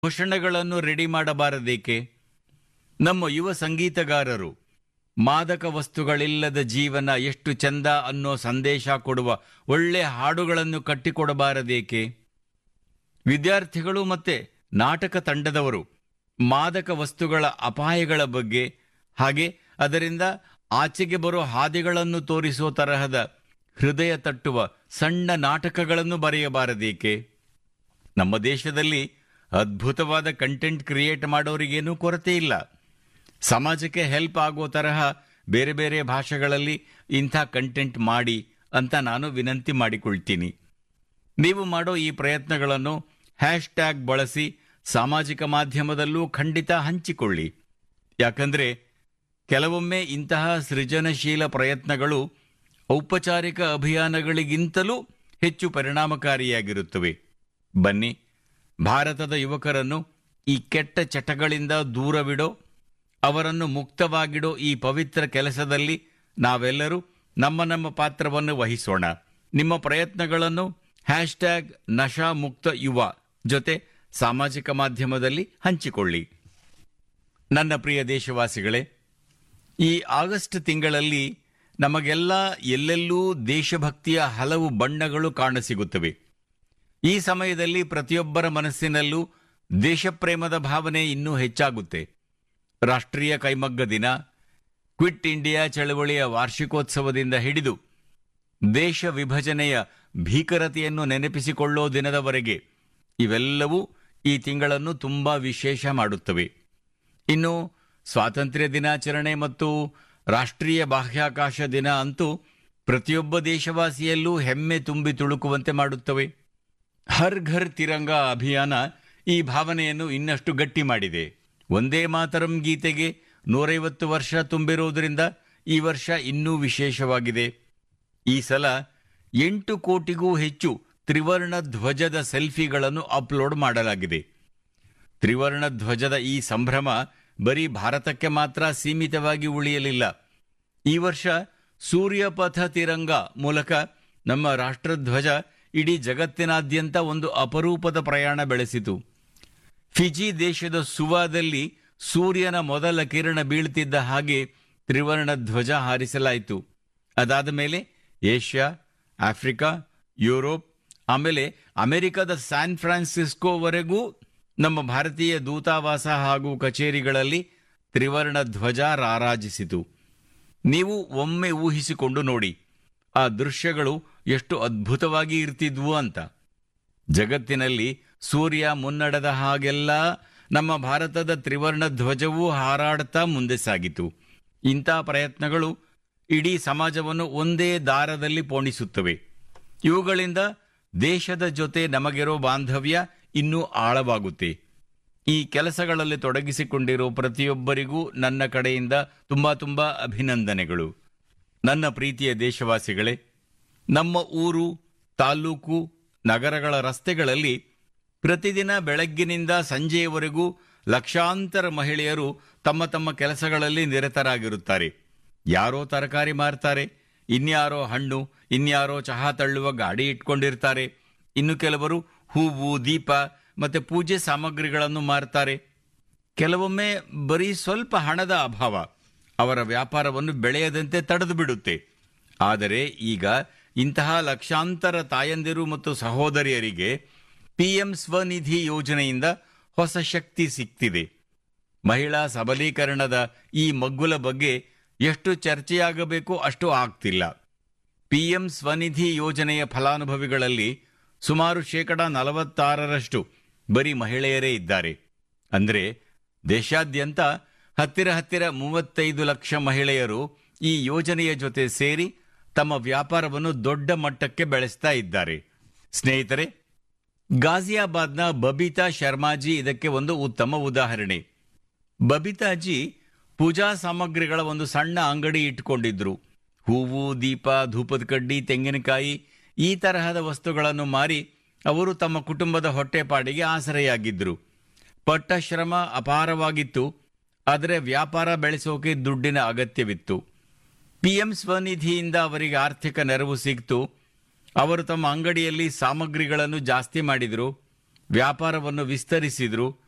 ಘೋಷಣೆಗಳನ್ನು ರೆಡಿ ಮಾಡಬಾರದೇಕೆ ನಮ್ಮ ಯುವ ಸಂಗೀತಗಾರರು ಮಾದಕ ವಸ್ತುಗಳಿಲ್ಲದ ಜೀವನ ಎಷ್ಟು ಚಂದ ಅನ್ನೋ ಸಂದೇಶ ಕೊಡುವ ಒಳ್ಳೆ ಹಾಡುಗಳನ್ನು ಕಟ್ಟಿಕೊಡಬಾರದೇಕೆ ವಿದ್ಯಾರ್ಥಿಗಳು ಮತ್ತೆ ನಾಟಕ ತಂಡದವರು ಮಾದಕ ವಸ್ತುಗಳ ಅಪಾಯಗಳ ಬಗ್ಗೆ ಹಾಗೆ ಅದರಿಂದ ಆಚೆಗೆ ಬರೋ ಹಾದಿಗಳನ್ನು ತೋರಿಸೋ ತರಹದ ಹೃದಯ ತಟ್ಟುವ ಸಣ್ಣ ನಾಟಕಗಳನ್ನು ಬರೆಯಬಾರದೇಕೆ ನಮ್ಮ ದೇಶದಲ್ಲಿ ಅದ್ಭುತವಾದ ಕಂಟೆಂಟ್ ಕ್ರಿಯೇಟ್ ಮಾಡೋರಿಗೇನೂ ಕೊರತೆ ಇಲ್ಲ ಸಮಾಜಕ್ಕೆ ಹೆಲ್ಪ್ ಆಗೋ ತರಹ ಬೇರೆ ಬೇರೆ ಭಾಷೆಗಳಲ್ಲಿ ಇಂಥ ಕಂಟೆಂಟ್ ಮಾಡಿ ಅಂತ ನಾನು ವಿನಂತಿ ಮಾಡಿಕೊಳ್ತೀನಿ ನೀವು ಮಾಡೋ ಈ ಪ್ರಯತ್ನಗಳನ್ನು ಹ್ಯಾಶ್ ಟ್ಯಾಗ್ ಬಳಸಿ ಸಾಮಾಜಿಕ ಮಾಧ್ಯಮದಲ್ಲೂ ಖಂಡಿತ ಹಂಚಿಕೊಳ್ಳಿ ಯಾಕಂದ್ರೆ ಕೆಲವೊಮ್ಮೆ ಇಂತಹ ಸೃಜನಶೀಲ ಪ್ರಯತ್ನಗಳು ಔಪಚಾರಿಕ ಅಭಿಯಾನಗಳಿಗಿಂತಲೂ ಹೆಚ್ಚು ಪರಿಣಾಮಕಾರಿಯಾಗಿರುತ್ತವೆ ಬನ್ನಿ ಭಾರತದ ಯುವಕರನ್ನು ಈ ಕೆಟ್ಟ ಚಟಗಳಿಂದ ದೂರವಿಡೋ ಅವರನ್ನು ಮುಕ್ತವಾಗಿಡೋ ಈ ಪವಿತ್ರ ಕೆಲಸದಲ್ಲಿ ನಾವೆಲ್ಲರೂ ನಮ್ಮ ನಮ್ಮ ಪಾತ್ರವನ್ನು ವಹಿಸೋಣ ನಿಮ್ಮ ಪ್ರಯತ್ನಗಳನ್ನು ಹ್ಯಾಶ್ ಟ್ಯಾಗ್ ನಶಾ ಮುಕ್ತ ಯುವ ಜೊತೆ ಸಾಮಾಜಿಕ ಮಾಧ್ಯಮದಲ್ಲಿ ಹಂಚಿಕೊಳ್ಳಿ ನನ್ನ ಪ್ರಿಯ ದೇಶವಾಸಿಗಳೇ ಈ ಆಗಸ್ಟ್ ತಿಂಗಳಲ್ಲಿ ನಮಗೆಲ್ಲ ಎಲ್ಲೆಲ್ಲೂ ದೇಶಭಕ್ತಿಯ ಹಲವು ಬಣ್ಣಗಳು ಕಾಣಸಿಗುತ್ತವೆ ಈ ಸಮಯದಲ್ಲಿ ಪ್ರತಿಯೊಬ್ಬರ ಮನಸ್ಸಿನಲ್ಲೂ ದೇಶಪ್ರೇಮದ ಭಾವನೆ ಇನ್ನೂ ಹೆಚ್ಚಾಗುತ್ತೆ ರಾಷ್ಟ್ರೀಯ ಕೈಮಗ್ಗ ದಿನ ಕ್ವಿಟ್ ಇಂಡಿಯಾ ಚಳವಳಿಯ ವಾರ್ಷಿಕೋತ್ಸವದಿಂದ ಹಿಡಿದು ದೇಶ ವಿಭಜನೆಯ ಭೀಕರತೆಯನ್ನು ನೆನಪಿಸಿಕೊಳ್ಳೋ ದಿನದವರೆಗೆ ಇವೆಲ್ಲವೂ ಈ ತಿಂಗಳನ್ನು ತುಂಬಾ ವಿಶೇಷ ಮಾಡುತ್ತವೆ ಇನ್ನು ಸ್ವಾತಂತ್ರ್ಯ ದಿನಾಚರಣೆ ಮತ್ತು ರಾಷ್ಟ್ರೀಯ ಬಾಹ್ಯಾಕಾಶ ದಿನ ಅಂತೂ ಪ್ರತಿಯೊಬ್ಬ ದೇಶವಾಸಿಯಲ್ಲೂ ಹೆಮ್ಮೆ ತುಂಬಿ ತುಳುಕುವಂತೆ ಮಾಡುತ್ತವೆ ಹರ್ ಘರ್ ತಿರಂಗ ಅಭಿಯಾನ ಈ ಭಾವನೆಯನ್ನು ಇನ್ನಷ್ಟು ಗಟ್ಟಿ ಮಾಡಿದೆ ಒಂದೇ ಮಾತರಂ ಗೀತೆಗೆ ನೂರೈವತ್ತು ವರ್ಷ ತುಂಬಿರುವುದರಿಂದ ಈ ವರ್ಷ ಇನ್ನೂ ವಿಶೇಷವಾಗಿದೆ ಈ ಸಲ ಎಂಟು ಕೋಟಿಗೂ ಹೆಚ್ಚು ತ್ರಿವರ್ಣ ಧ್ವಜದ ಸೆಲ್ಫಿಗಳನ್ನು ಅಪ್ಲೋಡ್ ಮಾಡಲಾಗಿದೆ ತ್ರಿವರ್ಣ ಧ್ವಜದ ಈ ಸಂಭ್ರಮ ಬರೀ ಭಾರತಕ್ಕೆ ಮಾತ್ರ ಸೀಮಿತವಾಗಿ ಉಳಿಯಲಿಲ್ಲ ಈ ವರ್ಷ ಸೂರ್ಯಪಥ ತಿರಂಗ ಮೂಲಕ ನಮ್ಮ ರಾಷ್ಟ್ರಧ್ವಜ ಇಡೀ ಜಗತ್ತಿನಾದ್ಯಂತ ಒಂದು ಅಪರೂಪದ ಪ್ರಯಾಣ ಬೆಳೆಸಿತು ಫಿಜಿ ದೇಶದ ಸುವಾದಲ್ಲಿ ಸೂರ್ಯನ ಮೊದಲ ಕಿರಣ ಬೀಳ್ತಿದ್ದ ಹಾಗೆ ತ್ರಿವರ್ಣ ಧ್ವಜ ಹಾರಿಸಲಾಯಿತು ಅದಾದ ಮೇಲೆ ಏಷ್ಯಾ ಆಫ್ರಿಕಾ ಯುರೋಪ್ ಆಮೇಲೆ ಅಮೆರಿಕದ ಸ್ಯಾನ್ ಫ್ರಾನ್ಸಿಸ್ಕೋವರೆಗೂ ನಮ್ಮ ಭಾರತೀಯ ದೂತಾವಾಸ ಹಾಗೂ ಕಚೇರಿಗಳಲ್ಲಿ ತ್ರಿವರ್ಣ ಧ್ವಜ ರಾರಾಜಿಸಿತು ನೀವು ಒಮ್ಮೆ ಊಹಿಸಿಕೊಂಡು ನೋಡಿ ಆ ದೃಶ್ಯಗಳು ಎಷ್ಟು ಅದ್ಭುತವಾಗಿ ಇರ್ತಿದ್ವು ಅಂತ ಜಗತ್ತಿನಲ್ಲಿ ಸೂರ್ಯ ಮುನ್ನಡೆದ ಹಾಗೆಲ್ಲ ನಮ್ಮ ಭಾರತದ ತ್ರಿವರ್ಣ ಧ್ವಜವೂ ಹಾರಾಡ್ತಾ ಮುಂದೆ ಸಾಗಿತು ಇಂಥ ಪ್ರಯತ್ನಗಳು ಇಡೀ ಸಮಾಜವನ್ನು ಒಂದೇ ದಾರದಲ್ಲಿ ಪೋಣಿಸುತ್ತವೆ ಇವುಗಳಿಂದ ದೇಶದ ಜೊತೆ ನಮಗಿರೋ ಬಾಂಧವ್ಯ ಇನ್ನೂ ಆಳವಾಗುತ್ತೆ ಈ ಕೆಲಸಗಳಲ್ಲಿ ತೊಡಗಿಸಿಕೊಂಡಿರೋ ಪ್ರತಿಯೊಬ್ಬರಿಗೂ ನನ್ನ ಕಡೆಯಿಂದ ತುಂಬಾ ತುಂಬಾ ಅಭಿನಂದನೆಗಳು ನನ್ನ ಪ್ರೀತಿಯ ದೇಶವಾಸಿಗಳೇ ನಮ್ಮ ಊರು ತಾಲ್ಲೂಕು ನಗರಗಳ ರಸ್ತೆಗಳಲ್ಲಿ ಪ್ರತಿದಿನ ಬೆಳಗ್ಗಿನಿಂದ ಸಂಜೆಯವರೆಗೂ ಲಕ್ಷಾಂತರ ಮಹಿಳೆಯರು ತಮ್ಮ ತಮ್ಮ ಕೆಲಸಗಳಲ್ಲಿ ನಿರತರಾಗಿರುತ್ತಾರೆ ಯಾರೋ ತರಕಾರಿ ಮಾರ್ತಾರೆ ಇನ್ಯಾರೋ ಹಣ್ಣು ಇನ್ಯಾರೋ ಚಹಾ ತಳ್ಳುವ ಗಾಡಿ ಇಟ್ಕೊಂಡಿರ್ತಾರೆ ಇನ್ನು ಕೆಲವರು ಹೂವು ದೀಪ ಮತ್ತೆ ಪೂಜೆ ಸಾಮಗ್ರಿಗಳನ್ನು ಮಾರ್ತಾರೆ ಕೆಲವೊಮ್ಮೆ ಬರೀ ಸ್ವಲ್ಪ ಹಣದ ಅಭಾವ ಅವರ ವ್ಯಾಪಾರವನ್ನು ಬೆಳೆಯದಂತೆ ತಡೆದು ಬಿಡುತ್ತೆ ಆದರೆ ಈಗ ಇಂತಹ ಲಕ್ಷಾಂತರ ತಾಯಂದಿರು ಮತ್ತು ಸಹೋದರಿಯರಿಗೆ ಪಿಎಂ ಸ್ವನಿಧಿ ಯೋಜನೆಯಿಂದ ಹೊಸ ಶಕ್ತಿ ಸಿಕ್ತಿದೆ ಮಹಿಳಾ ಸಬಲೀಕರಣದ ಈ ಮಗ್ಗುಲ ಬಗ್ಗೆ ಎಷ್ಟು ಚರ್ಚೆಯಾಗಬೇಕೋ ಅಷ್ಟು ಆಗ್ತಿಲ್ಲ ಪಿಎಂ ಸ್ವನಿಧಿ ಯೋಜನೆಯ ಫಲಾನುಭವಿಗಳಲ್ಲಿ ಸುಮಾರು ಶೇಕಡ ನಲವತ್ತಾರರಷ್ಟು ಬರೀ ಮಹಿಳೆಯರೇ ಇದ್ದಾರೆ ಅಂದ್ರೆ ದೇಶಾದ್ಯಂತ ಹತ್ತಿರ ಹತ್ತಿರ ಮೂವತ್ತೈದು ಲಕ್ಷ ಮಹಿಳೆಯರು ಈ ಯೋಜನೆಯ ಜೊತೆ ಸೇರಿ ತಮ್ಮ ವ್ಯಾಪಾರವನ್ನು ದೊಡ್ಡ ಮಟ್ಟಕ್ಕೆ ಬೆಳೆಸ್ತಾ ಇದ್ದಾರೆ ಸ್ನೇಹಿತರೆ ಗಾಜಿಯಾಬಾದ್ನ ಬಬಿತಾ ಶರ್ಮಾಜಿ ಇದಕ್ಕೆ ಒಂದು ಉತ್ತಮ ಉದಾಹರಣೆ ಬಬಿತಾಜಿ ಪೂಜಾ ಸಾಮಗ್ರಿಗಳ ಒಂದು ಸಣ್ಣ ಅಂಗಡಿ ಇಟ್ಕೊಂಡಿದ್ರು ಹೂವು ದೀಪ ಧೂಪದ ಕಡ್ಡಿ ತೆಂಗಿನಕಾಯಿ ಈ ತರಹದ ವಸ್ತುಗಳನ್ನು ಮಾರಿ ಅವರು ತಮ್ಮ ಕುಟುಂಬದ ಹೊಟ್ಟೆಪಾಡಿಗೆ ಆಸರೆಯಾಗಿದ್ರು ಪಟ್ಟ ಶ್ರಮ ಅಪಾರವಾಗಿತ್ತು ಆದರೆ ವ್ಯಾಪಾರ ಬೆಳೆಸೋಕೆ ದುಡ್ಡಿನ ಅಗತ್ಯವಿತ್ತು ಪಿಎಂ ಸ್ವನಿಧಿಯಿಂದ ಅವರಿಗೆ ಆರ್ಥಿಕ ನೆರವು ಸಿಕ್ತು ಅವರು ತಮ್ಮ ಅಂಗಡಿಯಲ್ಲಿ ಸಾಮಗ್ರಿಗಳನ್ನು ಜಾಸ್ತಿ ಮಾಡಿದರು ವ್ಯಾಪಾರವನ್ನು ವಿಸ್ತರಿಸಿದರು